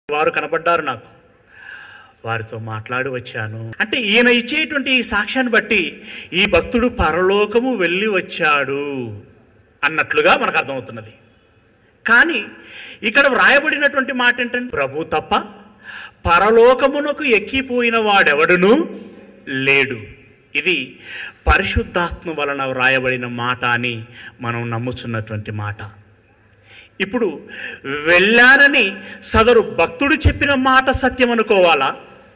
వారు కనబడ్డారు నాకు వారితో మాట్లాడి వచ్చాను అంటే ఈయన ఇచ్చేటువంటి ఈ సాక్ష్యాన్ని బట్టి ఈ భక్తుడు పరలోకము వెళ్ళి వచ్చాడు అన్నట్లుగా మనకు అర్థమవుతున్నది కానీ ఇక్కడ వ్రాయబడినటువంటి మాట ఏంటంటే ప్రభు తప్ప పరలోకమునకు ఎక్కిపోయిన వాడెవడును లేడు ఇది పరిశుద్ధాత్మ వలన వ్రాయబడిన మాట అని మనం నమ్ముచున్నటువంటి మాట ఇప్పుడు వెళ్ళానని సదరు భక్తుడు చెప్పిన మాట సత్యం అనుకోవాలా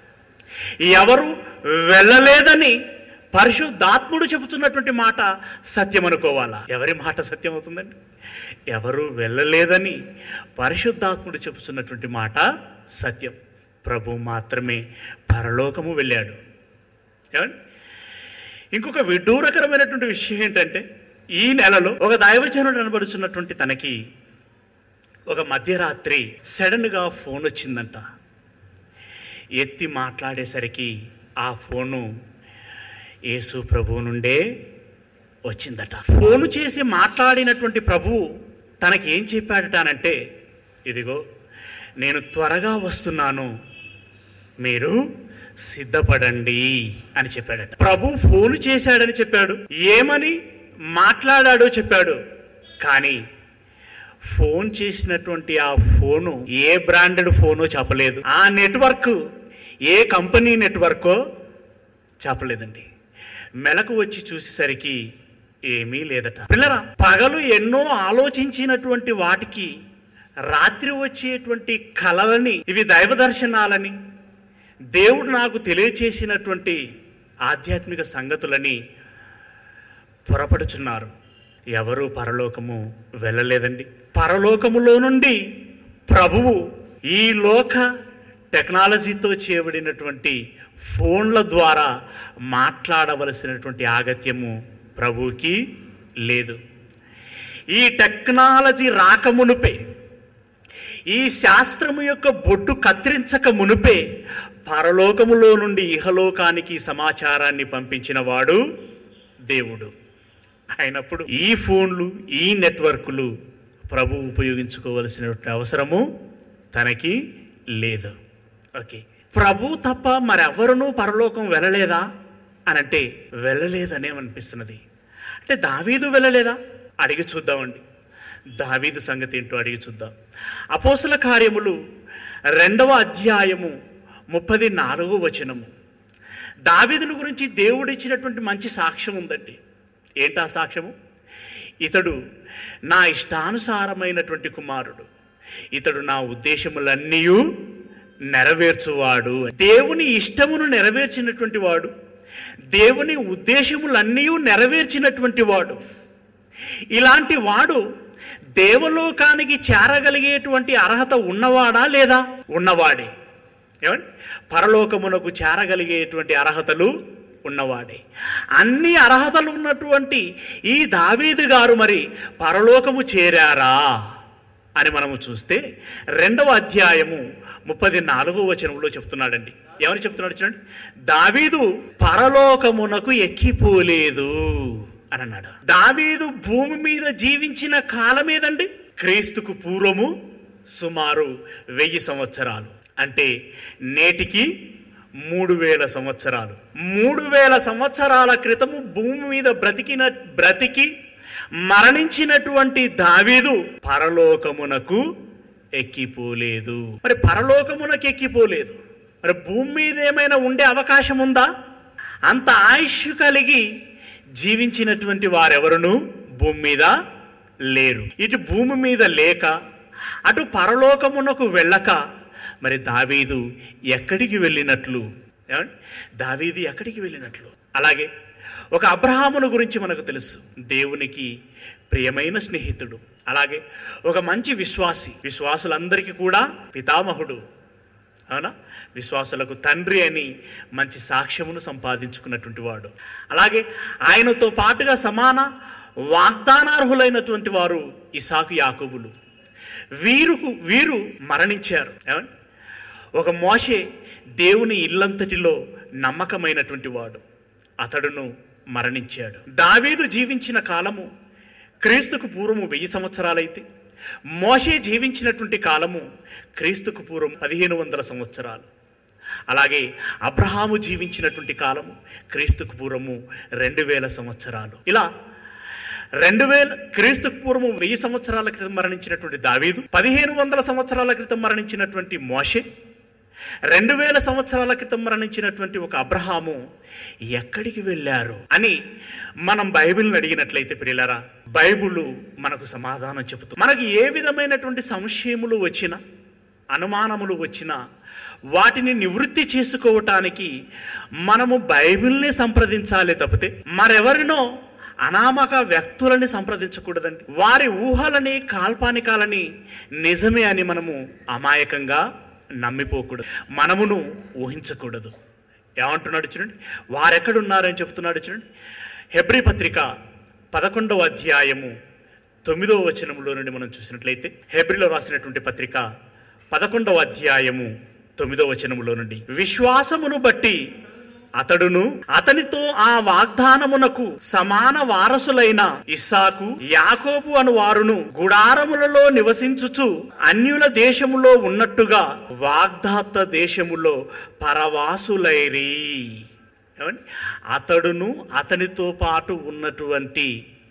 ఎవరు వెళ్ళలేదని పరిశుద్ధాత్ముడు చెబుతున్నటువంటి మాట సత్యం అనుకోవాలా ఎవరి మాట సత్యం అవుతుందండి ఎవరు వెళ్ళలేదని పరిశుద్ధాత్ముడు చెబుతున్నటువంటి మాట సత్యం ప్రభు మాత్రమే పరలోకము వెళ్ళాడు ఏమండి ఇంకొక విడ్డూరకరమైనటువంటి విషయం ఏంటంటే ఈ నెలలో ఒక దైవజనుడు అనబడుచున్నటువంటి తనకి ఒక మధ్యరాత్రి సడన్గా ఫోన్ వచ్చిందంట ఎత్తి మాట్లాడేసరికి ఆ ఫోను యేసు ప్రభువు నుండే వచ్చిందట ఫోను చేసి మాట్లాడినటువంటి ప్రభువు తనకేం చెప్పాడటానంటే ఇదిగో నేను త్వరగా వస్తున్నాను మీరు సిద్ధపడండి అని చెప్పాడట ప్రభు ఫోను చేశాడని చెప్పాడు ఏమని మాట్లాడాడో చెప్పాడు కానీ ఫోన్ చేసినటువంటి ఆ ఫోను ఏ బ్రాండెడ్ ఫోనో చెప్పలేదు ఆ నెట్వర్క్ ఏ కంపెనీ నెట్వర్కో చెప్పలేదండి మెలకు వచ్చి చూసేసరికి ఏమీ లేదట పిల్లరా పగలు ఎన్నో ఆలోచించినటువంటి వాటికి రాత్రి వచ్చేటువంటి కలలని ఇవి దైవ దర్శనాలని దేవుడు నాకు తెలియచేసినటువంటి ఆధ్యాత్మిక సంగతులని పొరపడుచున్నారు ఎవరు పరలోకము వెళ్ళలేదండి పరలోకములో నుండి ప్రభువు ఈ లోక టెక్నాలజీతో చేయబడినటువంటి ఫోన్ల ద్వారా మాట్లాడవలసినటువంటి ఆగత్యము ప్రభువుకి లేదు ఈ టెక్నాలజీ రాకమునుపే ఈ శాస్త్రము యొక్క బొడ్డు కత్తిరించక మునుపే పరలోకములో నుండి ఇహలోకానికి సమాచారాన్ని పంపించిన వాడు దేవుడు అయినప్పుడు ఈ ఫోన్లు ఈ నెట్వర్కులు ప్రభు ఉపయోగించుకోవలసిన అవసరము తనకి లేదు ఓకే ప్రభు తప్ప మరెవరునూ పరలోకం వెళ్ళలేదా అని అంటే వెళ్ళలేదనేమనిపిస్తున్నది అంటే దావీదు వెళ్ళలేదా అడిగి చూద్దామండి దావీదు సంగతి ఏంటో అడిగి చూద్దాం అపోసల కార్యములు రెండవ అధ్యాయము ముప్పది నాలుగో వచనము దావీదుని గురించి దేవుడు ఇచ్చినటువంటి మంచి సాక్ష్యం ఉందండి ఏంటా సాక్ష్యము ఇతడు నా ఇష్టానుసారమైనటువంటి కుమారుడు ఇతడు నా ఉద్దేశములన్నీ నెరవేర్చువాడు దేవుని ఇష్టమును నెరవేర్చినటువంటి వాడు దేవుని ఉద్దేశములన్నీ నెరవేర్చినటువంటి వాడు ఇలాంటి వాడు దేవలోకానికి చేరగలిగేటువంటి అర్హత ఉన్నవాడా లేదా ఉన్నవాడే ఏమండి పరలోకమునకు చేరగలిగేటువంటి అర్హతలు ఉన్నవాడే అన్ని అర్హతలు ఉన్నటువంటి ఈ దావీదు గారు మరి పరలోకము చేరారా అని మనము చూస్తే రెండవ అధ్యాయము ముప్పది నాలుగో వచనంలో చెప్తున్నాడండి ఏమని చెప్తున్నాడు చూడండి దావీదు పరలోకమునకు ఎక్కిపోలేదు అని అన్నాడు దావీదు భూమి మీద జీవించిన కాలమేదండి క్రీస్తుకు పూర్వము సుమారు వెయ్యి సంవత్సరాలు అంటే నేటికి మూడు వేల సంవత్సరాలు మూడు వేల సంవత్సరాల క్రితము భూమి మీద బ్రతికిన బ్రతికి మరణించినటువంటి దావీదు పరలోకమునకు ఎక్కిపోలేదు మరి పరలోకమునకు ఎక్కిపోలేదు మరి భూమి మీద ఏమైనా ఉండే అవకాశం ఉందా అంత ఆయుష్ కలిగి జీవించినటువంటి వారెవరును భూమి మీద లేరు ఇటు భూమి మీద లేక అటు పరలోకమునకు వెళ్ళక మరి దావీదు ఎక్కడికి వెళ్ళినట్లు ఏమండి దావీదు ఎక్కడికి వెళ్ళినట్లు అలాగే ఒక అబ్రహామును గురించి మనకు తెలుసు దేవునికి ప్రియమైన స్నేహితుడు అలాగే ఒక మంచి విశ్వాసి విశ్వాసులందరికీ కూడా పితామహుడు అవునా విశ్వాసులకు తండ్రి అని మంచి సాక్ష్యమును సంపాదించుకున్నటువంటి వాడు అలాగే ఆయనతో పాటుగా సమాన వాగ్దానార్హులైనటువంటి వారు ఇసాకు యాకోబులు వీరుకు వీరు మరణించారు ఏమండి ఒక మోషే దేవుని ఇల్లంతటిలో నమ్మకమైనటువంటి వాడు అతడును మరణించాడు దావీదు జీవించిన కాలము క్రీస్తుకు పూర్వము వెయ్యి సంవత్సరాలైతే మోషే జీవించినటువంటి కాలము క్రీస్తుకు పూర్వం పదిహేను వందల సంవత్సరాలు అలాగే అబ్రహాము జీవించినటువంటి కాలము క్రీస్తుకు పూర్వము రెండు వేల సంవత్సరాలు ఇలా రెండు వేల క్రీస్తుకు పూర్వము వెయ్యి సంవత్సరాల క్రితం మరణించినటువంటి దావీదు పదిహేను వందల సంవత్సరాల క్రితం మరణించినటువంటి మోషే రెండు వేల సంవత్సరాల క్రితం మరణించినటువంటి ఒక అబ్రహాము ఎక్కడికి వెళ్ళారు అని మనం బైబిల్ని అడిగినట్లయితే పిల్లరా బైబిల్ మనకు సమాధానం చెబుతుంది మనకి ఏ విధమైనటువంటి సంశయములు వచ్చినా అనుమానములు వచ్చినా వాటిని నివృత్తి చేసుకోవటానికి మనము బైబిల్ని సంప్రదించాలి తప్పితే మరెవరినో అనామక వ్యక్తులని సంప్రదించకూడదండి వారి ఊహలని కాల్పానికాలని నిజమే అని మనము అమాయకంగా నమ్మిపోకూడదు మనమును ఊహించకూడదు ఏమంటున్నాడు చూడండి వారెక్కడున్నారని చెప్తున్నాడు చూడండి హెబ్రి పత్రిక పదకొండవ అధ్యాయము తొమ్మిదవ వచనంలో నుండి మనం చూసినట్లయితే హెబ్రిలో రాసినటువంటి పత్రిక పదకొండవ అధ్యాయము తొమ్మిదవ వచనములో నుండి విశ్వాసమును బట్టి అతడును అతనితో ఆ వాగ్దానమునకు సమాన వారసులైన ఇస్సాకు యాకోబు అను వారును గుడారములలో నివసించుచు అన్యుల దేశములో ఉన్నట్టుగా వాగ్దాత దేశములో పరవాసులైరి ఏమండి అతడును అతనితో పాటు ఉన్నటువంటి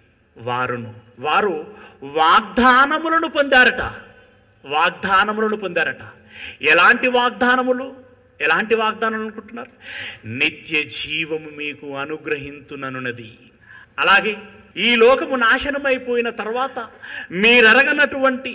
వారును వారు వాగ్దానములను పొందారట వాగ్దానములను పొందారట ఎలాంటి వాగ్దానములు ఎలాంటి వాగ్దానం అనుకుంటున్నారు నిత్య జీవము మీకు అనుగ్రహింతుననున్నది అలాగే ఈ లోకము నాశనమైపోయిన తర్వాత మీరెరగనటువంటి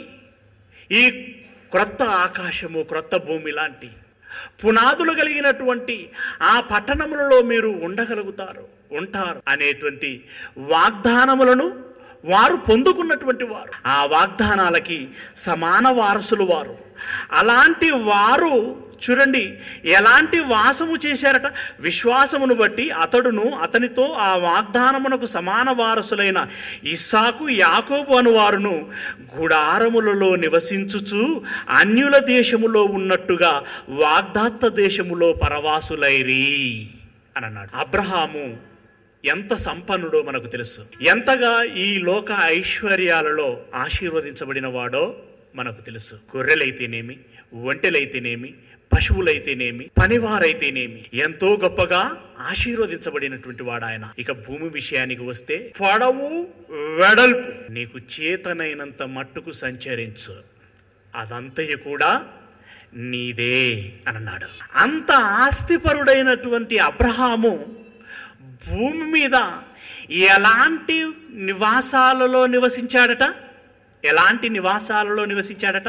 ఈ క్రొత్త ఆకాశము క్రొత్త భూమి లాంటి పునాదులు కలిగినటువంటి ఆ పట్టణములలో మీరు ఉండగలుగుతారు ఉంటారు అనేటువంటి వాగ్దానములను వారు పొందుకున్నటువంటి వారు ఆ వాగ్దానాలకి సమాన వారసులు వారు అలాంటి వారు చూడండి ఎలాంటి వాసము చేశారట విశ్వాసమును బట్టి అతడును అతనితో ఆ వాగ్దానమునకు సమాన వారసులైన ఇస్సాకు యాకోబు అను వారును గుడారములలో నివసించుచు అన్యుల దేశములో ఉన్నట్టుగా వాగ్దాత్త దేశములో పరవాసులైరి అని అన్నాడు అబ్రహాము ఎంత సంపన్నుడో మనకు తెలుసు ఎంతగా ఈ లోక ఐశ్వర్యాలలో ఆశీర్వదించబడిన వాడో మనకు తెలుసు గొర్రెలైతేనేమి ఒంటెలైతేనేమి పశువులైతేనేమి పనివారైతేనేమి ఎంతో గొప్పగా ఆశీర్వదించబడినటువంటి వాడు ఆయన ఇక భూమి విషయానికి వస్తే పొడవు వెడల్పు నీకు చేతనైనంత మట్టుకు సంచరించు అదంతయు కూడా నీదే అని అన్నాడు అంత ఆస్తిపరుడైనటువంటి అబ్రహాము భూమి మీద ఎలాంటి నివాసాలలో నివసించాడట ఎలాంటి నివాసాలలో నివసించాడట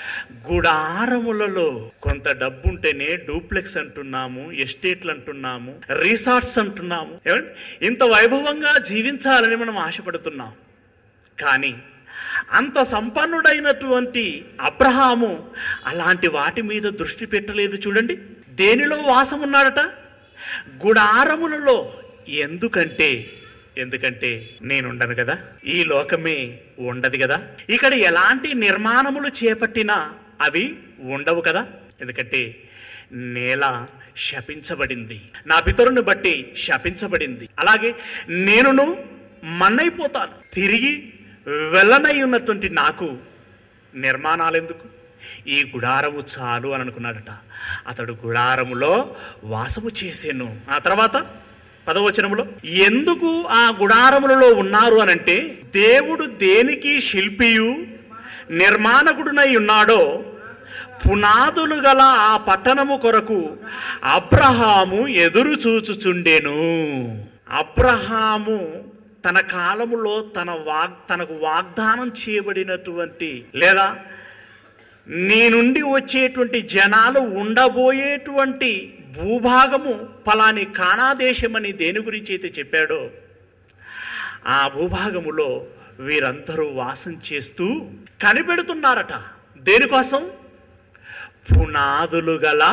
గుడారములలో కొంత డబ్బుంటేనే డూప్లెక్స్ అంటున్నాము ఎస్టేట్లు అంటున్నాము రిసార్ట్స్ అంటున్నాము ఏమండి ఇంత వైభవంగా జీవించాలని మనం ఆశపడుతున్నాం కానీ అంత సంపన్నుడైనటువంటి అబ్రహాము అలాంటి వాటి మీద దృష్టి పెట్టలేదు చూడండి దేనిలో వాసం ఉన్నాడట గుడారములలో ఎందుకంటే ఎందుకంటే నేనుండను కదా ఈ లోకమే ఉండదు కదా ఇక్కడ ఎలాంటి నిర్మాణములు చేపట్టినా అవి ఉండవు కదా ఎందుకంటే నేల శపించబడింది నా పితరుని బట్టి శపించబడింది అలాగే నేనును మన్నైపోతాను తిరిగి వెళ్ళనై ఉన్నటువంటి నాకు నిర్మాణాలు ఎందుకు ఈ గుడారము చాలు అని అనుకున్నాడట అతడు గుడారములో వాసము చేసాను ఆ తర్వాత పదవచనములో ఎందుకు ఆ గుడారములలో ఉన్నారు అనంటే దేవుడు దేనికి శిల్పియు నిర్మాణకుడునై ఉన్నాడో పునాదులు గల ఆ పట్టణము కొరకు అబ్రహాము ఎదురు చూచుచుండెను అబ్రహాము తన కాలములో తన వాగ్ తనకు వాగ్దానం చేయబడినటువంటి లేదా నీ నుండి వచ్చేటువంటి జనాలు ఉండబోయేటువంటి భూభాగము ఫలాని కానాదేశమని దేని గురించి అయితే చెప్పాడో ఆ భూభాగములో వీరందరూ వాసం చేస్తూ కనిపెడుతున్నారట దేనికోసం పునాదులు గల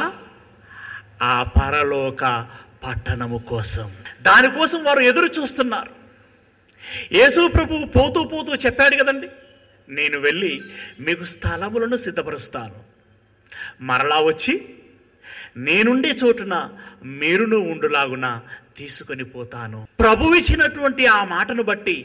ఆ పరలోక పట్టణము కోసం దానికోసం వారు ఎదురు చూస్తున్నారు యేసు ప్రభువు పోతూ పోతూ చెప్పాడు కదండి నేను వెళ్ళి మీకు స్థలములను సిద్ధపరుస్తాను మరలా వచ్చి నేనుండే చోటున మీరును ఉండులాగున తీసుకొని పోతాను ప్రభు ఇచ్చినటువంటి ఆ మాటను బట్టి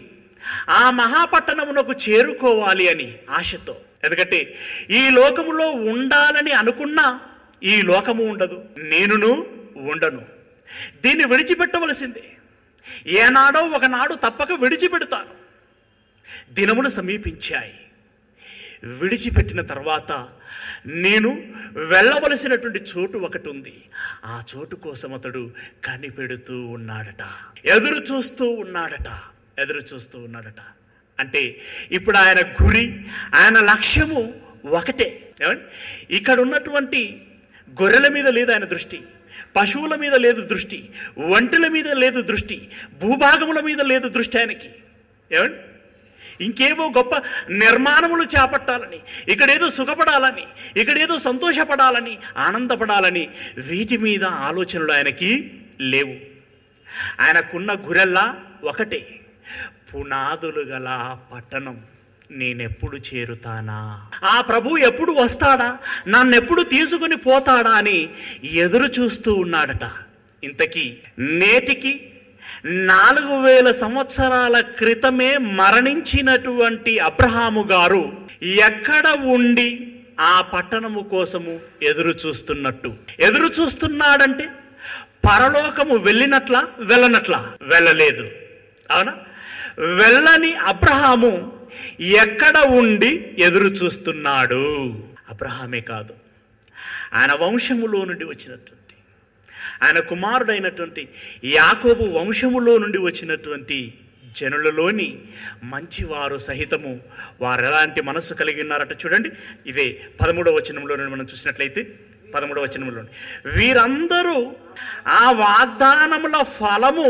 ఆ మహాపట్టణమునకు చేరుకోవాలి అని ఆశతో ఎందుకంటే ఈ లోకములో ఉండాలని అనుకున్నా ఈ లోకము ఉండదు నేనును ఉండను దీన్ని విడిచిపెట్టవలసిందే ఏనాడో ఒకనాడు తప్పక విడిచిపెడతాను దినములు సమీపించాయి విడిచిపెట్టిన తర్వాత నేను వెళ్ళవలసినటువంటి చోటు ఒకటి ఉంది ఆ చోటు కోసం అతడు కనిపెడుతూ ఉన్నాడట ఎదురు చూస్తూ ఉన్నాడట ఎదురు చూస్తూ ఉన్నాడట అంటే ఇప్పుడు ఆయన గురి ఆయన లక్ష్యము ఒకటే ఏమండి ఇక్కడ ఉన్నటువంటి గొర్రెల మీద లేదు ఆయన దృష్టి పశువుల మీద లేదు దృష్టి ఒంటెల మీద లేదు దృష్టి భూభాగముల మీద లేదు దృష్టి ఆయనకి ఏమండి ఇంకేవో గొప్ప నిర్మాణములు చేపట్టాలని ఇక్కడేదో సుఖపడాలని ఇక్కడేదో సంతోషపడాలని ఆనందపడాలని వీటి మీద ఆలోచనలు ఆయనకి లేవు ఆయనకున్న గురెల్లా ఒకటే పునాదులు గల ఆ పట్టణం నేనెప్పుడు చేరుతానా ఆ ప్రభు ఎప్పుడు వస్తాడా నన్నెప్పుడు తీసుకుని పోతాడా అని ఎదురు చూస్తూ ఉన్నాడట ఇంతకీ నేటికి నాలుగు వేల సంవత్సరాల క్రితమే మరణించినటువంటి అబ్రహాము గారు ఎక్కడ ఉండి ఆ పట్టణము కోసము ఎదురు చూస్తున్నట్టు ఎదురు చూస్తున్నాడంటే పరలోకము వెళ్ళినట్లా వెళ్ళనట్లా వెళ్ళలేదు అవునా వెళ్ళని అబ్రహాము ఎక్కడ ఉండి ఎదురు చూస్తున్నాడు అబ్రహామే కాదు ఆయన వంశములో నుండి వచ్చినటువంటి ఆయన కుమారుడైనటువంటి యాకోబు వంశములో నుండి వచ్చినటువంటి జనులలోని మంచివారు సహితము వారు ఎలాంటి మనస్సు కలిగి ఉన్నారట చూడండి ఇదే పదమూడవ వచనంలో నుండి మనం చూసినట్లయితే పదమూడవ వచనంలో వీరందరూ ఆ వాగ్దానముల ఫలము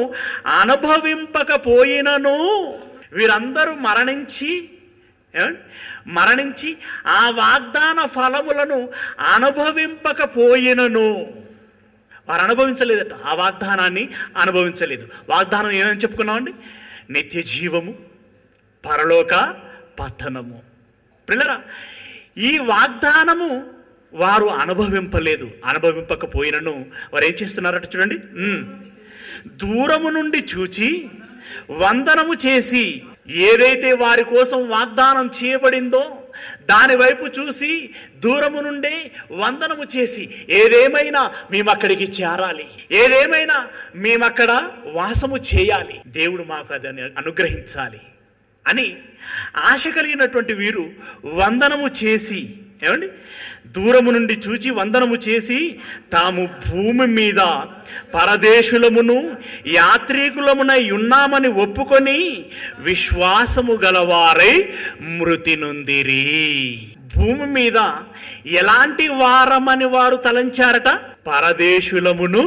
అనుభవింపకపోయినను వీరందరూ మరణించి ఏమండి? మరణించి ఆ వాగ్దాన ఫలములను అనుభవింపకపోయినను వారు అనుభవించలేదట ఆ వాగ్దానాన్ని అనుభవించలేదు వాగ్దానం ఏమని చెప్పుకున్నామండి నిత్య జీవము పరలోక పట్టణము పిల్లరా ఈ వాగ్దానము వారు అనుభవింపలేదు అనుభవింపకపోయినను వారు ఏం చేస్తున్నారట చూడండి ఉమ్. దూరము నుండి చూచి వందనము చేసి ఏదైతే వారి కోసం వాగ్దానం చేయబడిందో దాని వైపు చూసి దూరము నుండే వందనము చేసి ఏదేమైనా మేము అక్కడికి చేరాలి ఏదేమైనా మేమక్కడ వాసము చేయాలి దేవుడు మాకు అది అనుగ్రహించాలి అని ఆశ కలిగినటువంటి వీరు వందనము చేసి ఏమండి దూరము నుండి చూచి వందనము చేసి తాము భూమి మీద పరదేశులమును యాత్రికులమునై ఉన్నామని ఒప్పుకొని విశ్వాసము గలవారై మృతి నొందిరి భూమి మీద ఎలాంటి వారమని వారు తలంచారట పరదేశులమును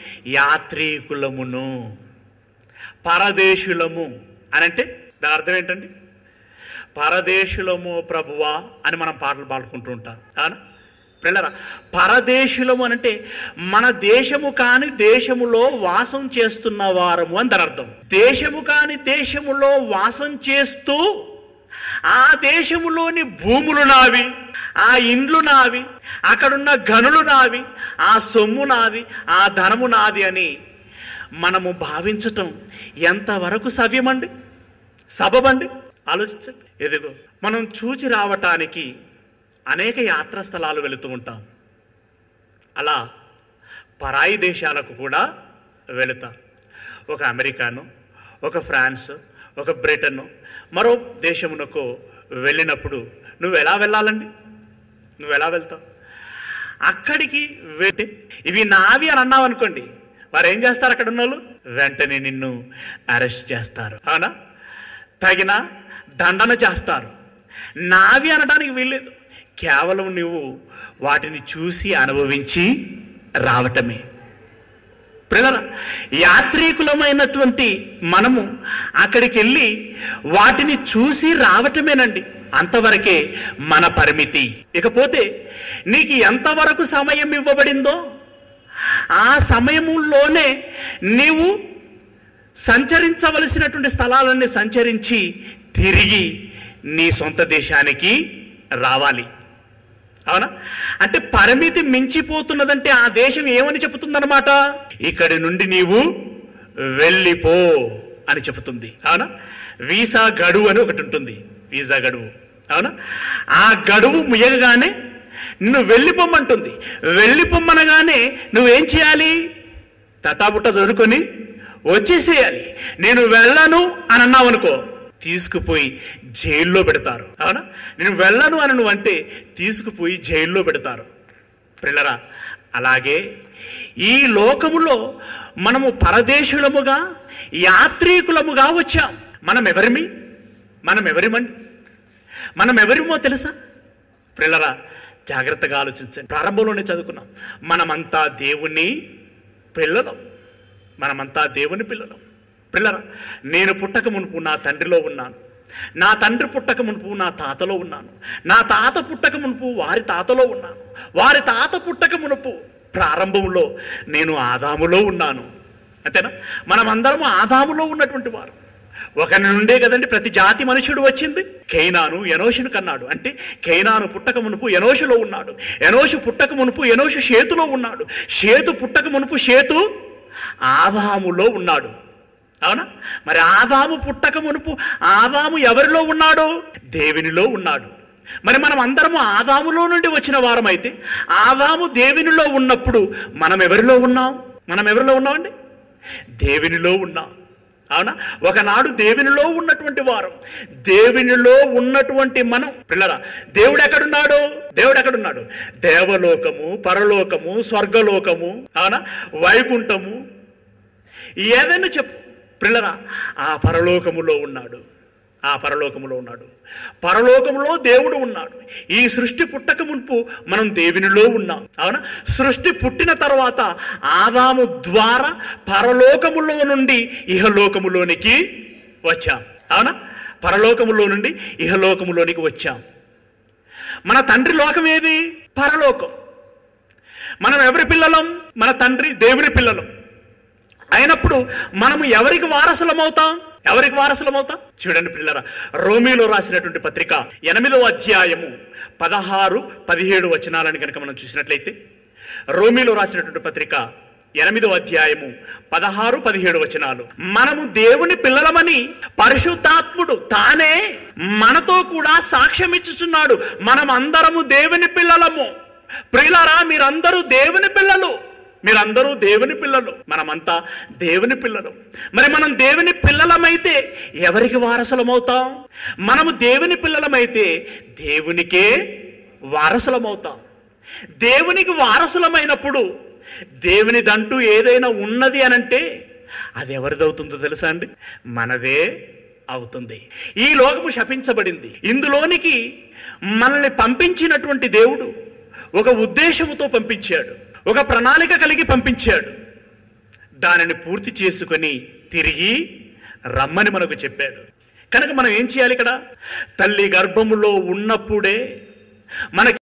యాత్రికులమును పరదేశులము అని అంటే దాని అర్థం ఏంటండి పరదేశులము ప్రభువా అని మనం పాటలు పాడుకుంటూ ఉంటాం అవునా పిల్లరా పరదేశులము అంటే మన దేశము కాని దేశములో వాసం చేస్తున్న వారము అని దాని అర్థం దేశము కాని దేశములో వాసం చేస్తూ ఆ దేశములోని భూములు నావి ఆ ఇండ్లు నావి అక్కడున్న గనులు నావి ఆ సొమ్ము నాది ఆ ధనము నాది అని మనము భావించటం ఎంతవరకు సవ్యమండి సబబండి ఆలోచించండి ఎదుగో మనం చూచి రావటానికి అనేక యాత్రా స్థలాలు వెళుతూ ఉంటాం అలా పరాయి దేశాలకు కూడా వెళుతాం ఒక అమెరికాను ఒక ఫ్రాన్స్ ఒక బ్రిటన్ మరో దేశమునకు వెళ్ళినప్పుడు నువ్వు ఎలా వెళ్ళాలండి నువ్వు ఎలా వెళ్తావు అక్కడికి వెళ్ళి ఇవి నావి అని అన్నావు అనుకోండి వారు ఏం చేస్తారు అక్కడ ఉన్న వాళ్ళు వెంటనే నిన్ను అరెస్ట్ చేస్తారు అవునా తగిన దండన చేస్తారు నావి అనడానికి వీల్లేదు కేవలం నువ్వు వాటిని చూసి అనుభవించి రావటమే పిల్లల యాత్రికులమైనటువంటి మనము అక్కడికి వెళ్ళి వాటిని చూసి రావటమేనండి అంతవరకే మన పరిమితి ఇకపోతే నీకు ఎంతవరకు సమయం ఇవ్వబడిందో ఆ సమయంలోనే నీవు సంచరించవలసినటువంటి స్థలాలన్నీ సంచరించి తిరిగి నీ సొంత దేశానికి రావాలి అవునా అంటే పరిమితి మించిపోతున్నదంటే ఆ దేశం ఏమని చెబుతుందన్నమాట ఇక్కడి నుండి నీవు వెళ్ళిపో అని చెబుతుంది అవునా వీసా గడువు అని ఒకటి ఉంటుంది వీసా గడువు అవునా ఆ గడువు ముయ్యగానే నిన్ను వెళ్ళిపోమ్మంటుంది వెళ్ళిపోమ్మనగానే నువ్వేం చేయాలి తటాబుట్ట చదువుకొని వచ్చేసేయాలి నేను వెళ్ళను అని అన్నావు అనుకో తీసుకుపోయి జైల్లో పెడతారు అవునా నేను వెళ్ళను అని నువ్వు అంటే తీసుకుపోయి జైల్లో పెడతారు పిల్లరా అలాగే ఈ లోకములో మనము పరదేశులముగా యాత్రికులముగా వచ్చాం మనం ఎవరిమి మనం ఎవరిమండి మనం ఎవరిమో తెలుసా పిల్లరా జాగ్రత్తగా ఆలోచించండి ప్రారంభంలోనే చదువుకున్నాం మనమంతా దేవుని పిల్లలం మనమంతా దేవుని పిల్లలం పిల్లరా నేను పుట్టక మునుపు నా తండ్రిలో ఉన్నాను నా తండ్రి పుట్టక మునుపు నా తాతలో ఉన్నాను నా తాత పుట్టక మునుపు వారి తాతలో ఉన్నాను వారి తాత పుట్టక మునుపు ప్రారంభంలో నేను ఆదాములో ఉన్నాను అంతేనా మనమందరం ఆదాములో ఉన్నటువంటి వారు ఒకరి నుండే కదండి ప్రతి జాతి మనుషుడు వచ్చింది కైనాను ఎనోషును కన్నాడు అంటే కైనాను పుట్టక మునుపు ఎనోషులో ఉన్నాడు ఎనోషు పుట్టక మునుపు ఎనోషు షేతులో ఉన్నాడు షేతు పుట్టక మునుపు షేతు ఆదాములో ఉన్నాడు అవునా మరి ఆదాము పుట్టక మునుపు ఆదాము ఎవరిలో ఉన్నాడు దేవునిలో ఉన్నాడు మరి మనం అందరము ఆదాములో నుండి వచ్చిన వారమైతే ఆదాము దేవునిలో ఉన్నప్పుడు మనం ఎవరిలో ఉన్నాం మనం ఎవరిలో ఉన్నామండి దేవునిలో ఉన్నాం అవునా ఒకనాడు దేవునిలో ఉన్నటువంటి వారం దేవునిలో ఉన్నటువంటి మనం పిల్లరా దేవుడు ఎక్కడున్నాడు దేవుడు ఎక్కడున్నాడు దేవలోకము పరలోకము స్వర్గలోకము అవునా వైకుంఠము ఏదైనా చెప్పు పిల్లరా ఆ పరలోకములో ఉన్నాడు ఆ పరలోకములో ఉన్నాడు పరలోకములో దేవుడు ఉన్నాడు ఈ సృష్టి పుట్టక మునుపు మనం దేవునిలో ఉన్నాం అవునా సృష్టి పుట్టిన తర్వాత ఆదాము ద్వారా పరలోకములో నుండి ఇహలోకములోనికి వచ్చాం అవునా పరలోకములో నుండి ఇహలోకములోనికి వచ్చాం మన తండ్రి లోకం ఏది పరలోకం మనం ఎవరి పిల్లలం మన తండ్రి దేవుని పిల్లలం అయినప్పుడు మనము ఎవరికి వారసులం అవుతాం ఎవరికి వారసులం అవుతాం చూడండి పిల్లరా రోమిలో రాసినటువంటి పత్రిక ఎనిమిదవ అధ్యాయము పదహారు పదిహేడు వచనాలని కనుక మనం చూసినట్లయితే రోమిలో రాసినటువంటి పత్రిక ఎనిమిదవ అధ్యాయము పదహారు పదిహేడు వచనాలు మనము దేవుని పిల్లలమని పరిశుద్ధాత్ముడు తానే మనతో కూడా సాక్ష్యం ఇచ్చుచున్నాడు మనం అందరము దేవుని పిల్లలము ప్రియులారా మీరందరూ దేవుని పిల్లలు మీరందరూ దేవుని పిల్లలు మనమంతా దేవుని పిల్లలు మరి మనం దేవుని పిల్లలమైతే ఎవరికి వారసులమవుతాం మనము దేవుని పిల్లలమైతే దేవునికే వారసులమవుతాం దేవునికి వారసులమైనప్పుడు దేవునిదంటూ ఏదైనా ఉన్నది అనంటే అది ఎవరిదవుతుందో తెలుసా అండి మనదే అవుతుంది ఈ లోకము శపించబడింది ఇందులోనికి మనల్ని పంపించినటువంటి దేవుడు ఒక ఉద్దేశముతో పంపించాడు ఒక ప్రణాళిక కలిగి పంపించాడు దానిని పూర్తి చేసుకొని తిరిగి రమ్మని మనకు చెప్పాడు కనుక మనం ఏం చేయాలి ఇక్కడ తల్లి గర్భములో ఉన్నప్పుడే మనకి